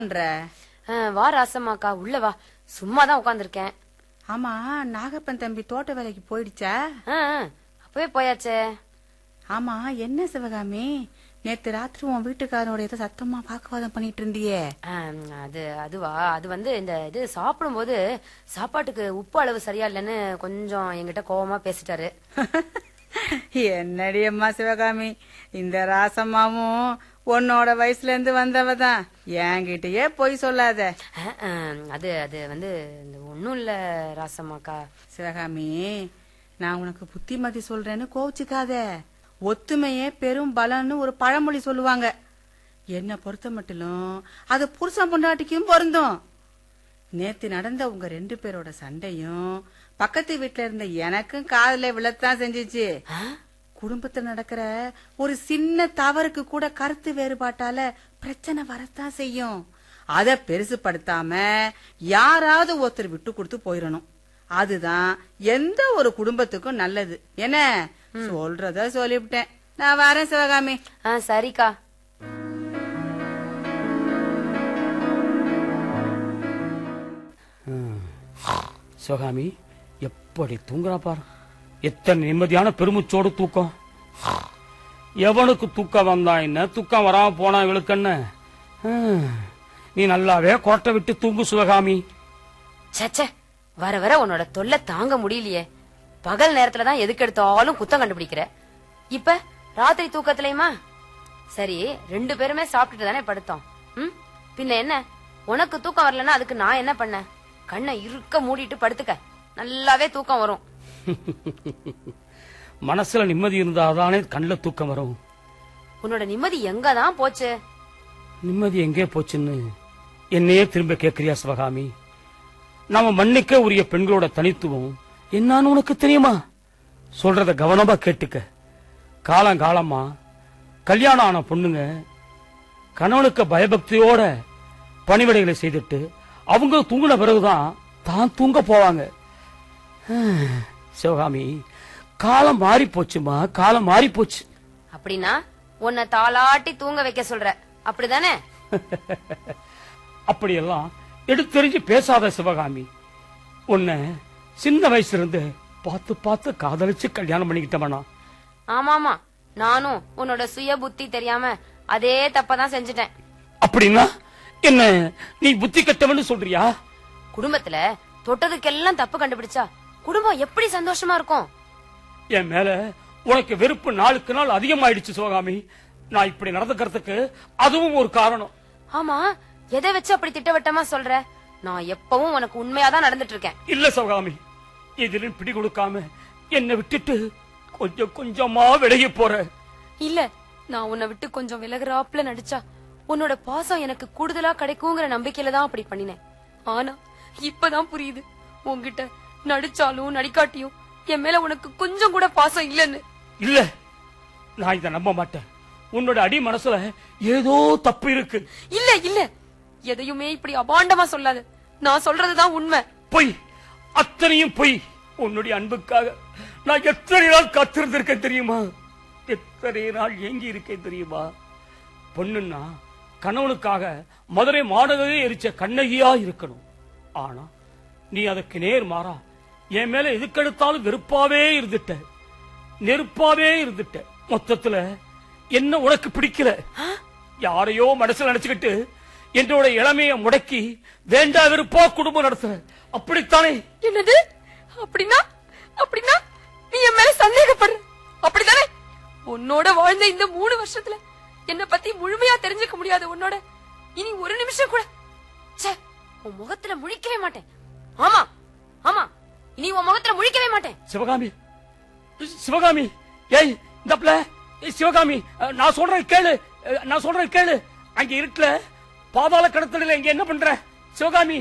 பண்ற ஆ, வா ராசம்மாக்கா உள்ள வா சும்மா தான் உட்காந்துருக்கேன் ஆமா நாகப்பன் தம்பி தோட்ட வேலைக்கு போயிடுச்சா அப்பவே போயாச்சே ஆமா என்ன சிவகாமி நேத்து ராத்திரி உன் வீட்டுக்காரனோட ஏதோ சத்தமா வாக்குவாதம் பண்ணிட்டு இருந்தியே ஆ, அது அதுவா அது வந்து இந்த இது சாப்பிடும்போது சாப்பாட்டுக்கு உப்பு அளவு சரியா இல்லைன்னு கொஞ்சம் என்கிட்ட கோவமா பேசிட்டாரு என்னடி அம்மா சிவகாமி இந்த ராசம்மாவும் உன்னோட வயசுல இருந்து வந்தவ தான் என்கிட்டயே பொய் சொல்லாத ஆ, ஆ, அது அது வந்து இந்த ஒண்ணும் இல்ல ராசம்மாக்கா சிவகாமி நான் உனக்கு புத்திமதி சொல்றேன்னு கோவிச்சுக்காத ஒத்துமையே பெரும் பலன்னு ஒரு பழமொழி சொல்லுவாங்க என்ன பொறுத்த மட்டிலும் அது புருஷன் பொண்டாட்டிக்கும் பொருந்தும் நேத்து நடந்த உங்க ரெண்டு பேரோட சண்டையும் பக்கத்து வீட்ல இருந்த எனக்கும் காதுல விழத்தான் செஞ்சுச்சு ஆ? குடும்பத்துல நடக்கிற ஒரு சின்ன தவறுக்கு கூட கருத்து வேறுபாட்டால பிரச்சனை வரத்தான் செய்யும் அத பெருசுப்படுத்தாம யாராவது ஒருத்தர் விட்டு கொடுத்து போயிடணும் அதுதான் எந்த ஒரு குடும்பத்துக்கும் நல்லது என்ன சொல்றத சொல்லிவிட்டேன் நான் வரேன் சிவகாமி ஆ சரிக்கா சிவகாமி எப்படி தூங்குறா பாரு எத்தனை நிம்மதியான பெருமுச்சோடு தூக்கம் எவனுக்கு தூக்கம் வந்தா என்ன தூக்கம் வராம போனா இவளுக்கு என்ன ஹம், நீ நல்லாவே கோட்டை விட்டு தூங்கு சிவகாமி ச்சே வர வர உன்னோட தொல்லை தாங்க முடியலையே பகல் நேரத்துல தான் எதுக்கு எடுத்தாலும் குத்தம் கண்டுபிடிக்கிற இப்ப ராத்திரி தூக்கத்திலயுமா சரி ரெண்டு பேருமே சாப்பிட்டுட்டு தானே படுத்தோம் ம் பின்ன என்ன உனக்கு தூக்கம் வரலன்னா அதுக்கு நான் என்ன பண்ண கண்ணை இருக்க மூடிட்டு படுத்துக்க நல்லாவே தூக்கம் வரும் மனசுல நிம்மதி இருந்தாதானே கண்ணில் தூக்கம் வரும் உன்னோட நிம்மதி எங்கதான் போச்சு நிம்மதி எங்கே போச்சுன்னு என்னையே திரும்ப கேட்கிறியா சிவகாமி நாம மண்ணுக்கே உரிய பெண்களோட தனித்துவம் என்னன்னு உனக்கு தெரியுமா சொல்றத கவனமா கேட்டுக்க காலங்காலமா கல்யாணம் ஆன பொண்ணுங்க கணவனுக்கு பயபக்தியோட பணிவிடைகளை செய்துட்டு அவங்க தூங்கின பிறகுதான் தான் தூங்க போவாங்க ஹம், சிவகாமி காலம் மாறி போச்சுமா காலம் மாறி போச்சு அப்படின்னா உன்னை தாளாட்டி தூங்க வைக்க சொல்ற அப்படிதானே அப்படியெல்லாம் எடுத்தெறிஞ்சு பேசாத சிவகாமி உன்னை சின்ன வயசுல இருந்து பார்த்து பார்த்து காதலிச்சு கல்யாணம் பண்ணிக்கிட்டவனா ஆமாமா நானும் உன்னோட சுய புத்தி தெரியாம அதே தப்பதான் செஞ்சுட்டேன் அப்படின்னா என்ன நீ புத்தி கட்டவன்னு சொல்றியா குடும்பத்துல தொட்டதுக்கெல்லாம் தப்பு கண்டுபிடிச்சா குடும்பம் எப்படி சந்தோஷமா இருக்கும் என் மேல உனக்கு வெறுப்பு நாளுக்கு நாள் அதிகமாயிடுச்சு சிவகாமி நான் இப்படி நடந்துக்கிறதுக்கு அதுவும் ஒரு காரணம் ஆமா எதை வச்சு அப்படி திட்டவட்டமா சொல்ற நான் எப்பவும் உனக்கு உண்மையாதான் நடந்துட்டு இருக்கேன் இல்ல சிவகாமி எதிலும் பிடி கொடுக்காம என்னை விட்டுட்டு கொஞ்சம் கொஞ்சமா விலகி போற இல்ல நான் உன்னை விட்டு கொஞ்சம் விலகுறாப்புல நடிச்சா உன்னோட பாசம் எனக்கு கூடுதலா கிடைக்குங்கிற நம்பிக்கையில தான் அப்படி பண்ணினேன் ஆனா இப்பதான் புரியுது உன்கிட்ட நடிச்சாலும் நடிக்காட்டியும் என் மேல உனக்கு கொஞ்சம் கூட பாசம் இல்லன்னு இல்ல நான் இதை நம்ப மாட்டேன் உன்னோட அடி மனசுல ஏதோ தப்பு இருக்கு இல்ல இல்ல எதையுமே இப்படி அபாண்டமா சொல்லாத நான் சொல்றதுதான் உண்மை பொய் அத்தனையும் பொய் உன்னுடைய அன்புக்காக நான் எத்தனை நாள் காத்திருந்திருக்கேன் தெரியுமா எத்தனை நாள் ஏங்கி இருக்கேன் தெரியுமா பொண்ணுன்னா கணவனுக்காக மதுரை மாநகரே எரிச்ச கண்ணகியா இருக்கணும் ஆனா நீ அதுக்கு நேர் மாறா என் மேல எதுக்கெடுத்தாலும் வெறுப்பாவே இருந்துட்ட நெருப்பாவே இருந்துட்ட மொத்தத்துல என்ன உனக்கு பிடிக்கல யாரையோ மனசுல நினைச்சுக்கிட்டு என்னோட இளமைய முடக்கி வேண்டா வெறுப்பா குடும்பம் நடத்துற அப்படித்தானே என்னது அப்படின்னா அப்படின்னா நீ என் மேல சந்தேகப்படுற அப்படிதானே உன்னோட வாழ்ந்த இந்த மூணு வருஷத்துல என்ன பத்தி முழுமையா தெரிஞ்சுக்க முடியாத உன்னோட இனி ஒரு நிமிஷம் கூட ச்சே உன் முகத்துல முழிக்கவே மாட்டேன் ஆமா ஆமா இனி உன் முகத்துல முழிக்கவே மாட்டேன் சிவகாமி சிவகாமி ஏய் இந்தப்ல ஏய் சிவகாமி அஹ், நான் சொல்றேன் கேளு அஹ், நான் சொல்றேன் கேளு அங்க இருட்டுல பாதாள கடத்தல இங்க என்ன பண்ற சிவகாமி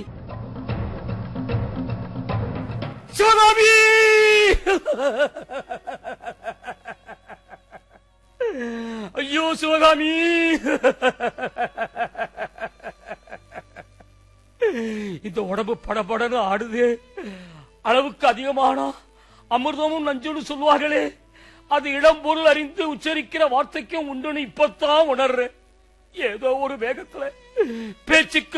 சிவகாமி ஐயோ சிவகாமி இந்த உடம்பு படபடன்னு ஆடுது அளவுக்கு அதிகமானா அமிர்தமும் நஞ்சுன்னு சொல்லுவார்களே அது இடம் பொருள் அறிந்து உச்சரிக்கிற வார்த்தைக்கும் உண்டுன்னு இப்பத்தான் உணர்றேன் ஏதோ ஒரு வேகத்துல பேச்சுக்கு